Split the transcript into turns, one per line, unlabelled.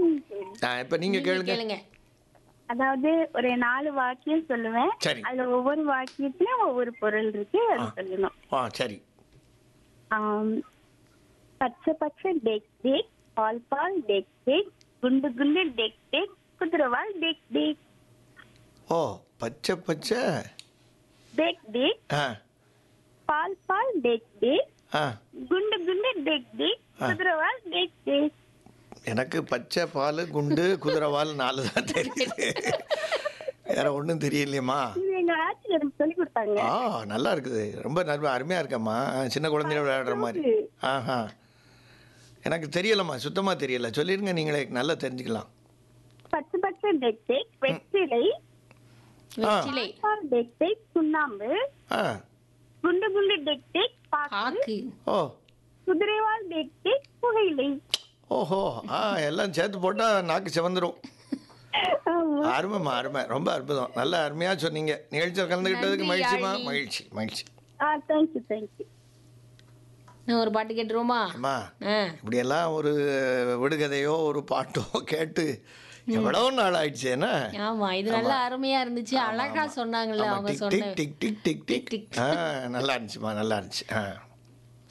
ம், சரி.
இப்போ நீங்கள்
நீங்க
கேளுங்க
கேளுங்க
அதாவது ஒரு நாலு வாக்கியம் சொல்லுவேன்
சரி.
அதுல ஒவ்வொரு வாக்கியத்திலயும் ஒவ்வொரு பொருள் இருக்கு அது சொல்லணும்
ஆ சரி
ஆம், பச்சை பச்சை டெக் டெக் பால் பால் டெக் டெக் குண்டு குண்டு டெக் டெக் குதிரவால் டெக் டெக்
ஓ பச்சை பச்சை
டெக் டெக்
ஆ
பால் பால் டெக் டெக்
ஆ
குண்டு குண்டு டெக் டெக் குதிரவால் டெக் டெக்
எனக்கு பச்சை பால் குண்டு குதிரைவால் நாலு தான் தெரியுது வேற ஒன்றும் தெரியலையம்மா
இது எங்க ஆட்சியர் சொல்லி கொடுத்தாங்க
ஆ நல்லா இருக்குது ரொம்ப நல்ல அருமையாக இருக்கம்மா ஆ, சின்ன குழந்தைய விளையாடுற மாதிரி ஆஹா எனக்கு தெரியலம்மா சுத்தமாக தெரியல சொல்லிடுங்க நீங்களே நல்லா தெரிஞ்சுக்கலாம்
பச்சை பச்சை டெக் டெக் வெற்றிலை
வெற்றிலை
பால் டெக் டெக் சுண்ணாம்பு
ஆ
குண்டு குண்டு டெக் டெக் பாக்கு
ஆக்கு
ஓ
குதிரைவால் டெக் டெக் புகையிலை
ஓஹோ ஆ எல்லாம் சேர்த்து போட்டால் நாக்கு சிவந்துரும்
ஆமா.
அருமைம்மா அருமை ரொம்ப அற்புதம் நல்ல அருமையாக சொன்னீங்க நிகழ்ச்சியில் கலந்துக்கிட்டதுக்கு
நன்றி,
மகிழ்ச்சிமா
யாழினி.
மகிழ்ச்சி மகிழ்ச்சி
ஆ தேங்க்யூ தேங்க்யூ
நான் ஒரு பாட்டு கேட்டுருவோமா
அம்மா
ஆ
இப்படியெல்லாம் ஒரு விடுகதையோ ஒரு பாட்டோ கேட்டு எவ்வளோ நாள் ஆயிடுச்சு என்ன
ஆமா இது நல்லா அருமையா இருந்துச்சு அழகா சொன்னாங்கல்ல
ஆமா,
அவங்க
டிக்
சொன்ன
டிக் டிக் டிக் டிக் டிக்
டிக்.
ஆ நல்லா இருந்துச்சுமா நல்லா இருந்துச்சு ஆ